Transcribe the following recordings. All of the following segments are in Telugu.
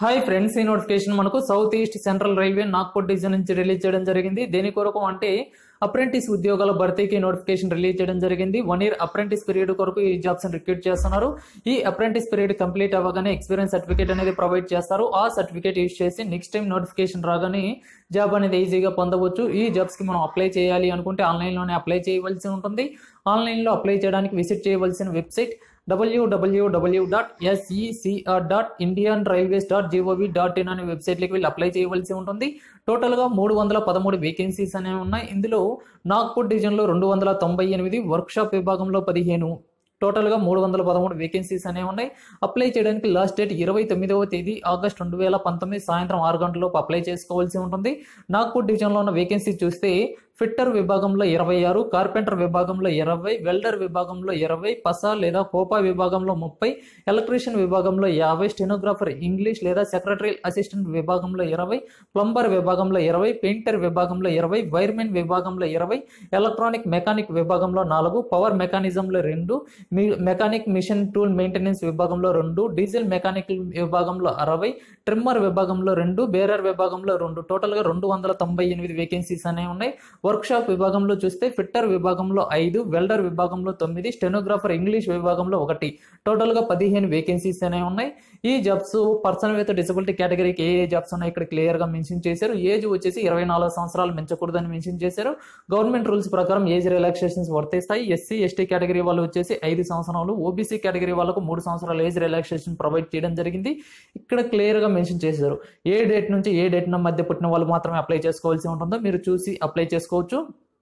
హాయ్ ఫ్రెండ్స్ ఈ నోటిఫికేషన్ మనకు south east central railway Nagpur division నుంచి రిలీజ్ చేయడం జరిగింది దేని కొరకు అంటే అప్రెంటిస్ ఉద్యోగాల భర్తీకి నోటిఫికేషన్ రిలీజ్ చేయడం జరిగింది వన్ ఇయర్ అప్రెంటిస్ పీరియడ్ కొరకు ఈ జాబ్స్ రిక్రూట్ చేస్తున్నారు ఈ అప్రెంటిస్ పీరియడ్ కంప్లీట్ అవ్వగానే ఎక్స్పీరియన్స్ సర్టిఫికేట్ అనేది ప్రొవైడ్ చేస్తారు ఆ సర్టిఫికేట్ యూజ్ చేసి నెక్స్ట్ టైం నోటిఫికేషన్ రాగానే జాబ్ అనేది ఈజీగా పొందవచ్చు ఈ జాబ్స్ కి మనం అప్లై చేయాలి అనుకుంటే ఆన్లైన్ లోనే అప్లై చేయవలసి ఉంటుంది ఆన్లైన్ లో అప్లై చేయడానికి విజిట్ చేయవలసిన website W W W dot SECR dot Indian railways dot G O V dot in అనే వెబ్సైట్కి వెళ్ళి అప్లై చేయవలసి ఉంటుంది టోటల్గా మూడు వందల పదమూడు వేకెన్సీస్ అనేవి ఉన్నాయి ఇందులో నాగ్పూర్ డివిజన్లో రెండు వందల తొంభై ఎనిమిది వర్క్షాప్ విభాగంలో పదిహేను టోటల్గా మూడు వందల పదమూడు వేకెన్సీస్ అనేవి ఉన్నాయి అప్లై చేయడానికి లాస్ట్ డేట్ ఇరవై తొమ్మిదవ తేదీ ఆగస్ట్ రెండు వేల పంతొమ్మిది సాయంత్రం ఆరు గంటలలోపు అప్లై చేసుకోవాల్సి ఉంటుంది నాగ్పూర్ డివిజన్లో ఉన్న వేకెన్సీ చూస్తే ఫిట్టర్ విభాగంలో ఇరవై ఆరు కార్పెంటర్ విభాగంలో ఇరవై వెల్డర్ విభాగంలో ఇరవై పసా లేదా కోపా విభాగంలో ముప్పై ఎలక్ట్రీషియన్ విభాగంలో యాభై స్టెనోగ్రాఫర్ ఇంగ్లీష్ లేదా సెక్రటరీ అసిస్టెంట్ విభాగంలో ఇరవై ప్లంబర్ విభాగంలో ఇరవై పెయింటర్ విభాగంలో ఇరవై వైర్మెన్ విభాగంలో ఇరవై ఎలక్ట్రానిక్ మెకానిక్ విభాగంలో నాలుగు పవర్ మెకానిజంలో రెండు మీ- మెకానిక్ మిషన్ టూల్ మెయింటెనెన్స్ విభాగంలో రెండు డీజిల్ మెకానిక్ విభాగంలో అరవై ట్రిమ్మర్ విభాగంలో రెండు బేరర్ విభాగంలో రెండు టోటల్గా రెండు వందల తొంభై ఎనిమిది వేకెన్సీస్ అనేవి ఉన్నాయి వర్క్షాప్ విభాగంలో చూస్తే ఫిట్టర్ విభాగంలో ఐదు వెల్డర్ విభాగంలో తొమ్మిది స్టెనోగ్రాఫర్ ఇంగ్లీష్ విభాగంలో ఒకటి టోటల్గా పదిహేను వేకెన్సీస్ అనేవి ఉన్నాయి ఈ జాబ్స్ పర్సన్ విత్ డిసబిలిటీ కేటగిరీకి ఏ ఏ జాబ్స్ ఉన్నాయి ఇక్కడ క్లియర్గా మెన్షన్ చేశారు ఏజ్ వచ్చేసి ఇరవై నాలుగు సంవత్సరాలు మించకూడదని మెన్షన్ చేశారు గవర్నమెంట్ రూల్స్ ప్రకారం ఏజ్ రిలాక్సేషన్స్ వర్తిస్తాయి ఎస్సీ ఎస్టీ కేటగిరీ వాళ్ళు వచ్చేసి ఐదు సంవత్సరాలు ఓబీసీ కేటగిరీ వాళ్ళకు మూడు సంవత్సరాల ఏజ్ రిలాక్సేషన్ ప్రొవైడ్ చేయడం జరిగింది ఇక్కడ క్లియర్గా మెన్షన్ చేశారు ఏ డేట్ నుంచి ఏ డేట్ మధ్య పుట్టిన వాళ్ళు మాత్రమే అప్లై చేసుకోవాల్సి ఉంటుందో మీరు చూసి అప్లై చేసుకోవచ్చు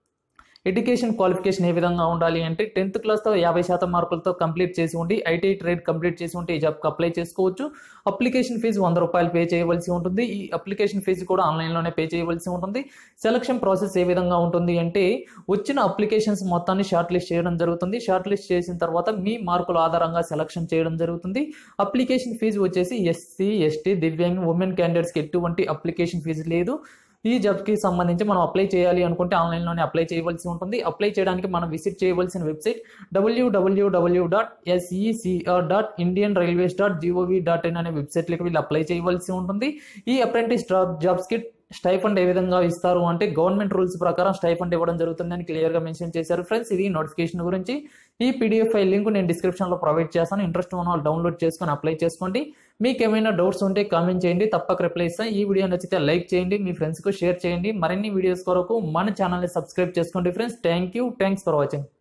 ఎడ్యుకేషన్ క్వాలిఫికేషన్ ఏ విధంగా ఉండాలి అంటే టెన్త్ క్లాస్తో యాభై శాతం మార్కులతో కంప్లీట్ చేసి ఉండి ఐటీఐ ట్రేడ్ కంప్లీట్ చేసి ఉంటే ఈ జాబ్కి అప్లై చేసుకోవచ్చు అప్లికేషన్ ఫీజు వంద రూపాయలు పే చేయవలసి ఉంటుంది ఈ అప్లికేషన్ ఫీజు కూడా ఆన్లైన్లోనే పే చేయవలసి ఉంటుంది సెలక్షన్ ప్రాసెస్ ఏ విధంగా ఉంటుంది అంటే వచ్చిన అప్లికేషన్స్ మొత్తాన్ని షార్ట్ లిస్ట్ చేయడం జరుగుతుంది షార్ట్ లిస్ట్ చేసిన తర్వాత మీ మార్కుల ఆధారంగా సెలక్షన్ చేయడం జరుగుతుంది అప్లికేషన్ ఫీజు వచ్చేసి ఎస్సీ ఎస్టీ దివ్యాంగ్ ఉమెన్ క్యాండిడేట్స్కి ఎటువంటి అప్లికేషన్ ఫీజు లేదు ఈ జాబ్కి సంబంధించి మనం అప్లై చేయాలి అనుకుంటే ఆన్లైన్లోనే అప్లై చేయవలసి ఉంటుంది అప్లై చేయడానికి మనం విజిట్ చేయవలసిన website W W W dot SECR dot Indian railways dot G O V dot in అనే వెబ్సైట్లోకి వెళ్ళి అప్లై చేయవలసి ఉంటుంది ఈ అప్రెంటిస్ జాబ్ జాబ్స్కి స్టైఫండ్ ఏ విధంగా ఇస్తారు అంటే గవర్నమెంట్ రూల్స్ ప్రకారం స్టైఫండ్ ఇవ్వడం జరుగుతుందని క్లియర్గా మెన్షన్ చేశారు ఫ్రెండ్స్ ఇది నోటిఫికేషన్ గురించి ఈ పీడిఎఫ్ ఫైల్ లింక్ నేను డిస్క్రిప్షన్లో ప్రొవైడ్ చేస్తాను ఇంట్రెస్ట్ ఉన్న వాళ్ళు డౌన్లోడ్ చేసుకొని అప్లై చేసుకోండి మీకు ఏమైనా డౌట్స్ ఉంటే కామెంట్ చేయండి తప్పక రిప్లై ఇస్తాను ఈ వీడియో నచ్చితే లైక్ చేయండి మీ ఫ్రెండ్స్కు షేర్ చేయండి మరిన్ని వీడియోస్ కొరకు మన ఛానల్ని సబ్స్క్రైబ్ చేసుకోండి friends thank you thanks for watching